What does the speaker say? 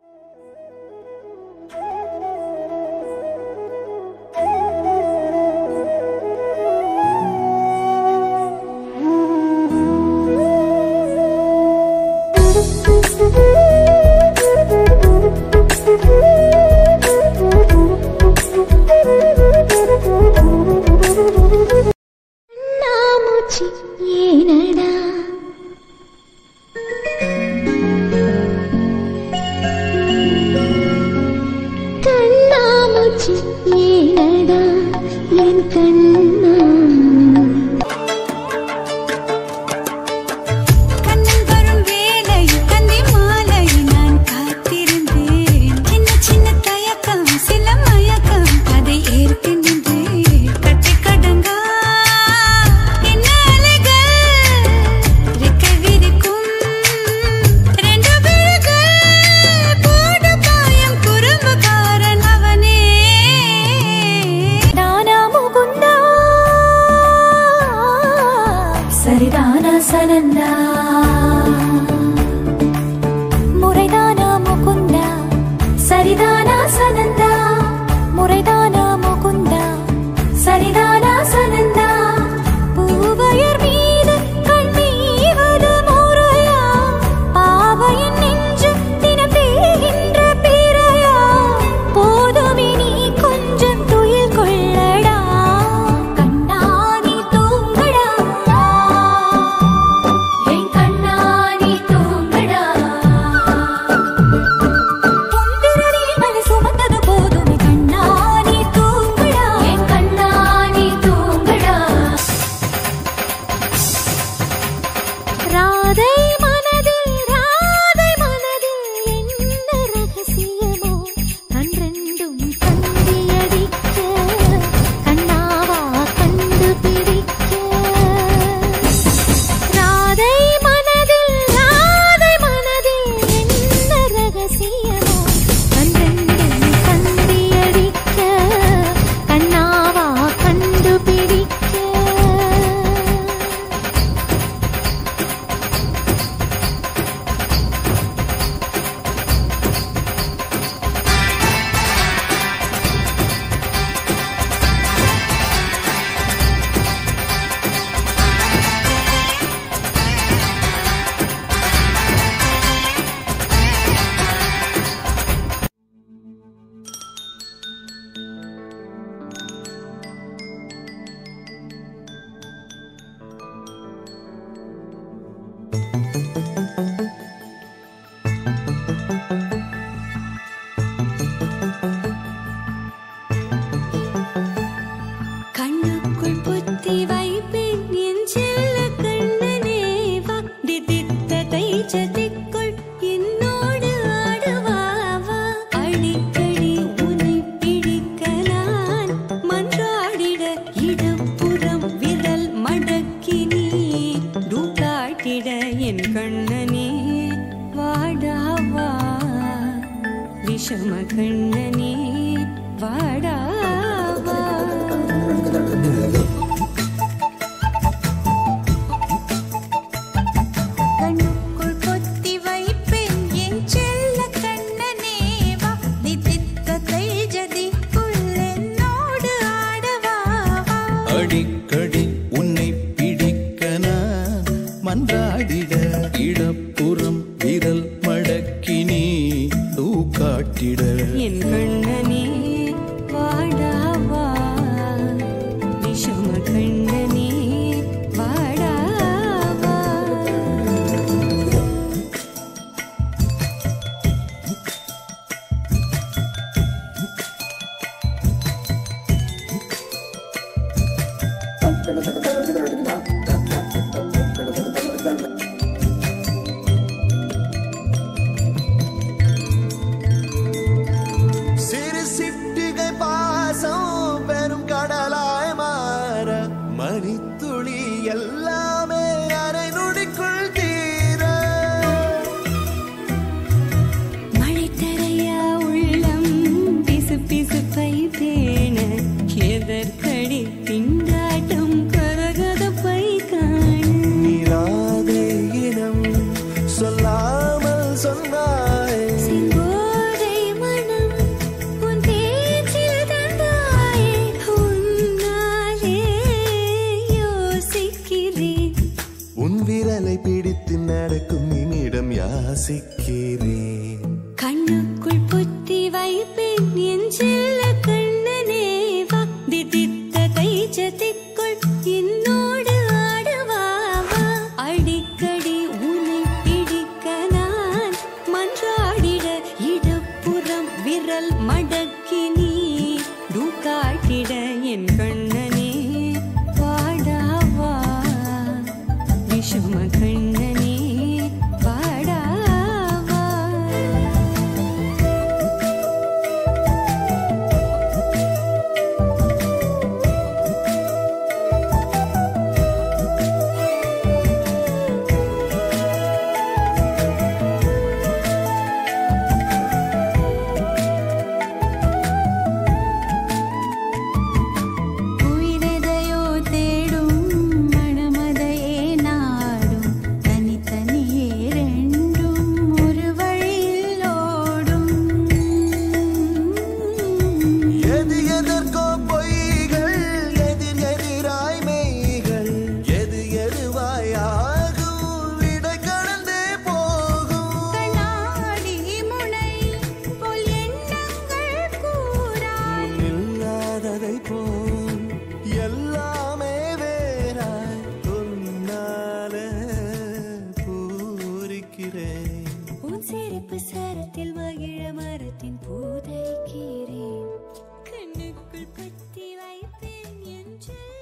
கண்ணாமூச்சி ஏனடா கண்ணாமூச்சி ஏனடா என் கண்ணா கண்ணன் வரும் வேலை கந்தி மாலை நான் காத்திருந்தேன் சின்ன சின்ன தயக்கம் சில மயக்கம் அதை ஏற்க நின்றேன் கட்டி கடங்கா என்ன அலைகள் ரெக்கை விரிக்கும் ரெண்டு விழிகள் போடு பாயம் குறும்புக்காரன் அவனே நானா முகுந்தா சரிதானா சனந்தா முறைதானா முகுந்தா சரிதானா சனந்தா முறைதானா முகுந்தா சரிதானா சனந்தா பூவையர் மீது கண்ணீவது முறையா பாவையின் நெஞ்சு தினம் தேகின்ற பிறையா போதுமே நீ கொஞ்சம் துயில் கொள்ளடா கண்ணாடி தூங்கடா என் கண்ணாடி தூங்கடா புந்திரரில் மலை சுமந்தது போதுமே கண்ணாடி தூங்கடா என் கண்ணாடி தூங்கடா ராதை மனதில் ராதை மனதில் என்ன ரகசியமோ கன்றெண்டும் கந்தியடிக்க கண்ணாவா கண்டுபிடிக்க ராதை மனதில் ராதை மனதில் என்ன ரகசியமோ கன்றெண்டும் கந்தியடிக்க கண்ணாவா கண்டுபிடிக்க கண்ணுக்குள் புத்தி வைப்பேன் என் செல்ல கண்ணனே வா திதித்த தைச்சதிக்குள் என்னோடு ஆடுவாவா அடிக்கடி உன்னை பிடிக்க நான் மன்றாடிட இடப்புறம் விரல் மடக்கி நீ டூக்காட்டிட என் கண்ணனே வாடாவா விஷம கண்ணனே வாடாவா கண்ணுக்குள் பொத்தி வைப்பேன் என் செல்ல கண்ணனே வா திதித்த தைஜதிக்குள் என்னோடு ஆடவா வா அடிக்கடி உன்னை பிடிக்க நான் மன்றாடிட இடப்புறம் விரல் மடக்கி நீ தூக்காட்டிட என் கண்ணனே வாடாவா பிடித்து நடக்கும் என்னிடம் யாசிக்கிறேன் கண்ணுக்குள் புத்தி வைப்பேன் என் செல்ல கண்ணனே வா திதித்த தைஜதிக்குள் என்னோடு ஆடவா வா அடிக்கடி உன்னை பிடிக்க நான் மன்றாடிட இடப்புறம் விரல் மடக்கி நீ காட்டிட என் கண்ணனே வாடாவா விஷம கண்ணனே வாடாவா உயிரெதையோ தேடும் மனமதையே நாடும் தனித்தனியே ரெண்டும் ஒரு வழியில் ஓடும் எது எதற்கோ பொய்கள் எதிர் எதிராய் மெய்கள் எது எதுவாயாகும் விடை கடந்தே போகும் கண்ணாடி முனை போல் எண்ணங்கள் கூறா முன்னில்லாததை போல் எல்லாமே வேறாய் உன்னால பூரிக்கிறேன் உன் சிரிப்பு சரத்தில் மகிழ மரத்தின் பூதைக்கிறேன் கண்ணுக்குள் பத்தி வைப்பேன் என்று